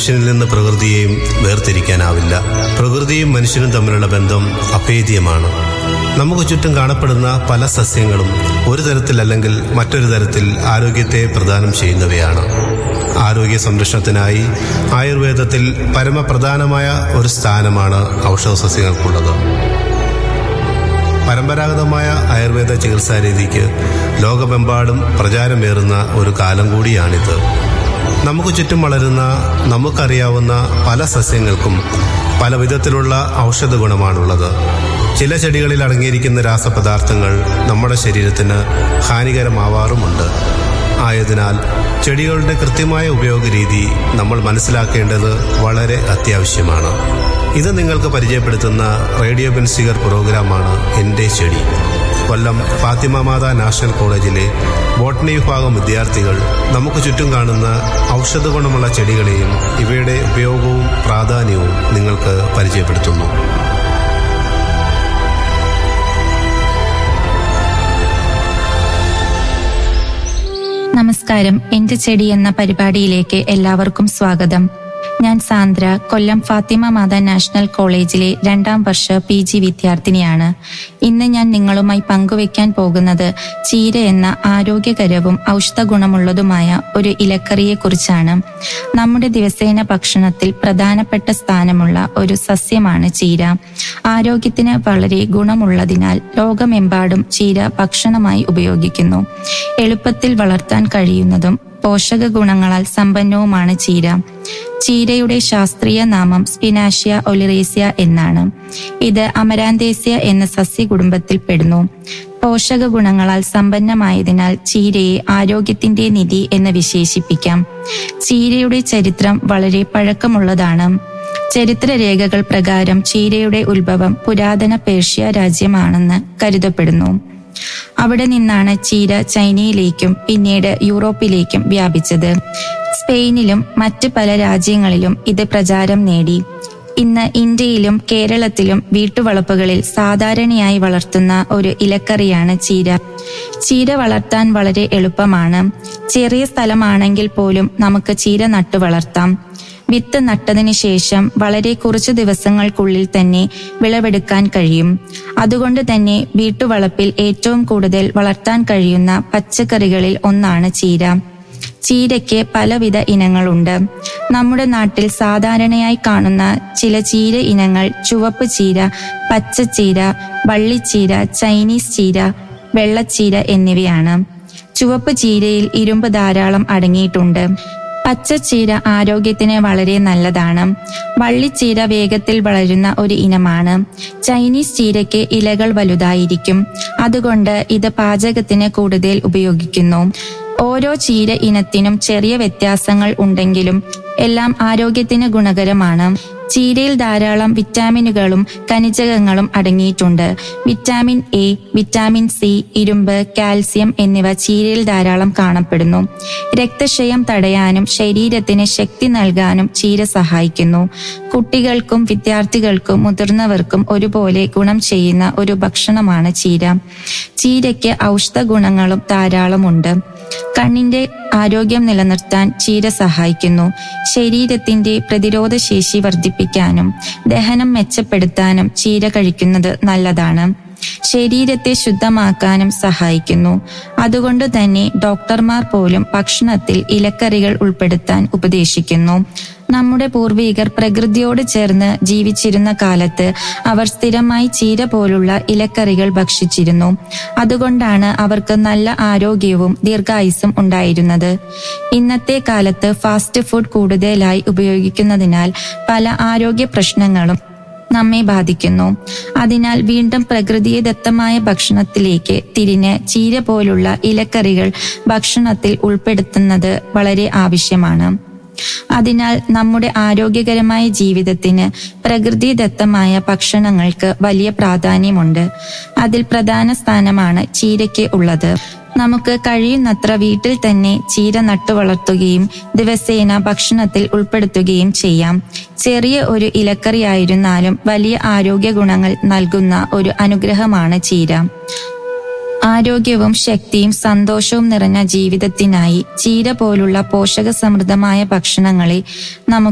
മനുഷ്യനിൽ നിന്ന് പ്രകൃതിയെയും വേർതിരിക്കാനാവില്ല പ്രകൃതിയും മനുഷ്യനും തമ്മിലുള്ള ബന്ധം അഭേദ്യമാണ് നമുക്ക് ചുറ്റും കാണപ്പെടുന്ന പല സസ്യങ്ങളും ഒരു തരത്തിൽ അല്ലെങ്കിൽ മറ്റൊരു തരത്തിൽ ആരോഗ്യത്തെ പ്രദാനം ചെയ്യുന്നവയാണ് ആരോഗ്യ സംരക്ഷണത്തിനായി ആയുർവേദത്തിൽ പരമപ്രധാനമായ ഒരു സ്ഥാനമാണ് ഔഷധ സസ്യങ്ങൾക്കുള്ളത് പരമ്പരാഗതമായ ആയുർവേദ ചികിത്സാ രീതിക്ക് ലോകമെമ്പാടും പ്രചാരമേറുന്ന ഒരു കാലം കൂടിയാണിത് നമുക്ക് ചുറ്റും വളരുന്ന നമുക്കറിയാവുന്ന പല സസ്യങ്ങൾക്കും പല വിധത്തിലുള്ള ഔഷധ ഗുണമാണുള്ളത് ചില ചെടികളിൽ അടങ്ങിയിരിക്കുന്ന രാസപദാർത്ഥങ്ങൾ നമ്മുടെ ശരീരത്തിന് ഹാനികരമാവാറുമുണ്ട് ആയതിനാൽ ചെടികളുടെ കൃത്യമായ ഉപയോഗ രീതി നമ്മൾ മനസ്സിലാക്കേണ്ടത് വളരെ അത്യാവശ്യമാണ് ഇത് നിങ്ങൾക്ക് പരിചയപ്പെടുത്തുന്ന റേഡിയോ ബെൻസിഗർ പ്രോഗ്രാമാണ് എൻ്റെ ചെടി കൊല്ലം ഫാത്തിമ മാതാ നാഷണൽ കോളേജിലെ ബോട്ടണി വിഭാഗം വിദ്യാർത്ഥികൾ നമുക്ക് ചുറ്റും കാണുന്ന ഔഷധ ഗുണമുള്ള ചെടികളെയും ഇവയുടെ ഉപയോഗവും പ്രാധാന്യവും നിങ്ങൾക്ക് പരിചയപ്പെടുത്തുന്നു നമസ്കാരം എന്റെ ചെടി എന്ന പരിപാടിയിലേക്ക് എല്ലാവർക്കും സ്വാഗതം ഞാൻ സാന്ദ്ര കൊല്ലം ഫാത്തിമ മാതാ നാഷണൽ കോളേജിലെ രണ്ടാം വർഷ പി ജി വിദ്യാർത്ഥിനിയാണ് ഇന്ന് ഞാൻ നിങ്ങളുമായി പങ്കുവെക്കാൻ പോകുന്നത് ചീര എന്ന ആരോഗ്യകരവും ഔഷധ ഗുണമുള്ളതുമായ ഒരു ഇലക്കറിയെ കുറിച്ചാണ് നമ്മുടെ ദിവസേന ഭക്ഷണത്തിൽ പ്രധാനപ്പെട്ട സ്ഥാനമുള്ള ഒരു സസ്യമാണ് ചീര ആരോഗ്യത്തിന് വളരെ ഗുണമുള്ളതിനാൽ ലോകമെമ്പാടും ചീര ഭക്ഷണമായി ഉപയോഗിക്കുന്നു എളുപ്പത്തിൽ വളർത്താൻ കഴിയുന്നതും പോഷക ഗുണങ്ങളാൽ സമ്പന്നവുമാണ് ചീര ചീരയുടെ ശാസ്ത്രീയ നാമം സ്പിനാഷ്യ ഒലിറേസ്യ എന്നാണ് ഇത് അമരാന്തേസ്യ എന്ന സസ്യകുടുംബത്തിൽ പെടുന്നു പോഷക ഗുണങ്ങളാൽ സമ്പന്നമായതിനാൽ ചീരയെ ആരോഗ്യത്തിന്റെ നിധി എന്ന് വിശേഷിപ്പിക്കാം ചീരയുടെ ചരിത്രം വളരെ പഴക്കമുള്ളതാണ് ചരിത്രരേഖകൾ പ്രകാരം ചീരയുടെ ഉത്ഭവം പുരാതന പേർഷ്യ രാജ്യമാണെന്ന് കരുതപ്പെടുന്നു അവിടെ നിന്നാണ് ചീര ചൈനയിലേക്കും പിന്നീട് യൂറോപ്പിലേക്കും വ്യാപിച്ചത് സ്പെയിനിലും മറ്റ് പല രാജ്യങ്ങളിലും ഇത് പ്രചാരം നേടി ഇന്ന് ഇന്ത്യയിലും കേരളത്തിലും വീട്ടുവളപ്പുകളിൽ സാധാരണയായി വളർത്തുന്ന ഒരു ഇലക്കറിയാണ് ചീര ചീര വളർത്താൻ വളരെ എളുപ്പമാണ് ചെറിയ സ്ഥലമാണെങ്കിൽ പോലും നമുക്ക് ചീര നട്ടു വളർത്താം വിത്ത് നട്ടതിന് ശേഷം വളരെ കുറച്ചു ദിവസങ്ങൾക്കുള്ളിൽ തന്നെ വിളവെടുക്കാൻ കഴിയും അതുകൊണ്ട് തന്നെ വീട്ടുവളപ്പിൽ ഏറ്റവും കൂടുതൽ വളർത്താൻ കഴിയുന്ന പച്ചക്കറികളിൽ ഒന്നാണ് ചീര ചീരയ്ക്ക് പലവിധ ഇനങ്ങളുണ്ട് നമ്മുടെ നാട്ടിൽ സാധാരണയായി കാണുന്ന ചില ചീര ഇനങ്ങൾ ചുവപ്പ് ചീര പച്ചച്ചീര വള്ളിച്ചീര ചൈനീസ് ചീര വെള്ളച്ചീര എന്നിവയാണ് ചുവപ്പ് ചീരയിൽ ഇരുമ്പ് ധാരാളം അടങ്ങിയിട്ടുണ്ട് പച്ചച്ചീര ആരോഗ്യത്തിന് വളരെ നല്ലതാണ് വള്ളിച്ചീര വേഗത്തിൽ വളരുന്ന ഒരു ഇനമാണ് ചൈനീസ് ചീരയ്ക്ക് ഇലകൾ വലുതായിരിക്കും അതുകൊണ്ട് ഇത് പാചകത്തിന് കൂടുതൽ ഉപയോഗിക്കുന്നു ഓരോ ചീര ഇനത്തിനും ചെറിയ വ്യത്യാസങ്ങൾ ഉണ്ടെങ്കിലും എല്ലാം ആരോഗ്യത്തിന് ഗുണകരമാണ് ചീരയിൽ ധാരാളം വിറ്റാമിനുകളും ഖനിജകങ്ങളും അടങ്ങിയിട്ടുണ്ട് വിറ്റാമിൻ എ വിറ്റാമിൻ സി ഇരുമ്പ് കാൽസ്യം എന്നിവ ചീരയിൽ ധാരാളം കാണപ്പെടുന്നു രക്തക്ഷയം തടയാനും ശരീരത്തിന് ശക്തി നൽകാനും ചീര സഹായിക്കുന്നു കുട്ടികൾക്കും വിദ്യാർത്ഥികൾക്കും മുതിർന്നവർക്കും ഒരുപോലെ ഗുണം ചെയ്യുന്ന ഒരു ഭക്ഷണമാണ് ചീര ചീരയ്ക്ക് ഔഷധ ഗുണങ്ങളും ധാരാളമുണ്ട് കണ്ണിന്റെ ആരോഗ്യം നിലനിർത്താൻ ചീര സഹായിക്കുന്നു ശരീരത്തിന്റെ പ്രതിരോധ ശേഷി വർദ്ധിപ്പിക്കാനും ദഹനം മെച്ചപ്പെടുത്താനും ചീര കഴിക്കുന്നത് നല്ലതാണ് ശരീരത്തെ ശുദ്ധമാക്കാനും സഹായിക്കുന്നു അതുകൊണ്ട് തന്നെ ഡോക്ടർമാർ പോലും ഭക്ഷണത്തിൽ ഇലക്കറികൾ ഉൾപ്പെടുത്താൻ ഉപദേശിക്കുന്നു നമ്മുടെ പൂർവികർ പ്രകൃതിയോട് ചേർന്ന് ജീവിച്ചിരുന്ന കാലത്ത് അവർ സ്ഥിരമായി ചീര പോലുള്ള ഇലക്കറികൾ ഭക്ഷിച്ചിരുന്നു അതുകൊണ്ടാണ് അവർക്ക് നല്ല ആരോഗ്യവും ദീർഘായുസ്സും ഉണ്ടായിരുന്നത് ഇന്നത്തെ കാലത്ത് ഫാസ്റ്റ് ഫുഡ് കൂടുതലായി ഉപയോഗിക്കുന്നതിനാൽ പല ആരോഗ്യ പ്രശ്നങ്ങളും നമ്മെ ബാധിക്കുന്നു അതിനാൽ വീണ്ടും പ്രകൃതിദത്തമായ ഭക്ഷണത്തിലേക്ക് തിരിഞ്ഞ് ചീര പോലുള്ള ഇലക്കറികൾ ഭക്ഷണത്തിൽ ഉൾപ്പെടുത്തുന്നത് വളരെ ആവശ്യമാണ് അതിനാൽ നമ്മുടെ ആരോഗ്യകരമായ ജീവിതത്തിന് പ്രകൃതിദത്തമായ ഭക്ഷണങ്ങൾക്ക് വലിയ പ്രാധാന്യമുണ്ട് അതിൽ പ്രധാന സ്ഥാനമാണ് ചീരയ്ക്ക് ഉള്ളത് നമുക്ക് കഴിയുന്നത്ര വീട്ടിൽ തന്നെ ചീര നട്ടു വളർത്തുകയും ദിവസേന ഭക്ഷണത്തിൽ ഉൾപ്പെടുത്തുകയും ചെയ്യാം ചെറിയ ഒരു ഇലക്കറിയായിരുന്നാലും വലിയ ആരോഗ്യ ഗുണങ്ങൾ നൽകുന്ന ഒരു അനുഗ്രഹമാണ് ചീര ആരോഗ്യവും ശക്തിയും സന്തോഷവും നിറഞ്ഞ ജീവിതത്തിനായി ചീര പോലുള്ള പോഷകസമൃദ്ധമായ ഭക്ഷണങ്ങളെ നമുക്ക്